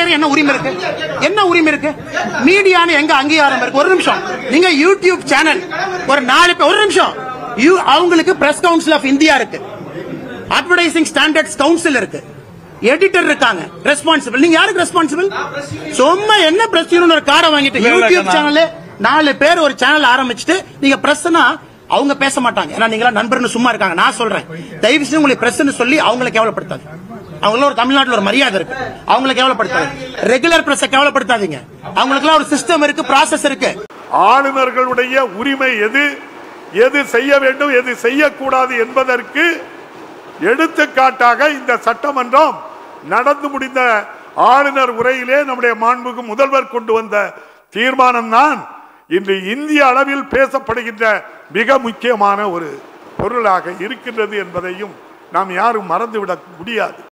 பேசுறது என்ன உரிமை இருக்கு என்ன உரிமை இருக்கு மீடியான்னு எங்க அங்கீகாரம் இருக்கு ஒரு நிமிஷம் நீங்க யூடியூப் சேனல் ஒரு நாலு பேர் ஒரு நிமிஷம் யூ- அவங்களுக்கு பிரஸ் கவுன்சில் ஆஃப் இந்தியா இருக்கு அட்வர்டைசிங் ஸ்டாண்டர்ட்ஸ் கவுன்சில் இருக்கு எடிட்டர் இருக்காங்க ரெஸ்பான்சிபிள் நீங்க யாருக்கு ரெஸ்பான்சிபிள் சும்மா என்ன பிரஸ் ஒரு காரை வாங்கிட்டு இல்ல, இல்ல, யூடியூப் கண்ணா. சேனல்ல நாலு பேர் ஒரு சேனல் ஆரம்பிச்சுட்டு நீங்க பிரஸ்னா அவங்க பேச மாட்டாங்க ஏன்னா நீங்களா நண்பர்னு சும்மா இருக்காங்க நான் சொல்றேன் தயவு செஞ்சு உங்களுக்கு பிரஸ்னு சொல்லி அவங்களை கேவலப்படுத்தாது அவங்கள ஒரு தமிழ்நாட்டுல ஒரு மரியாதை இருக்கு அவங்களை கேவலப்படுத்தாது ரெகுலர் பிரஸ் கேவலப்படுத்தாதீங்க அவங்களுக்குலாம் ஒரு சிஸ்டம் இருக்கு ப்ராசஸ் இருக்கு ஆளுநர்களுடைய உரிமை எது எது செய்ய வேண்டும் எது செய்யக்கூடாது என்பதற்கு எடுத்துக்காட்டாக இந்த சட்டமன்றம் நடந்து முடிந்த ஆளுநர் உரையிலே நம்முடைய மாண்புக்கு முதல்வர் கொண்டு வந்த தீர்மானம் தான் இன்று இந்திய அளவில் பேசப்படுகின்ற மிக முக்கியமான ஒரு பொருளாக இருக்கின்றது என்பதையும் நாம் யாரும் மறந்துவிட முடியாது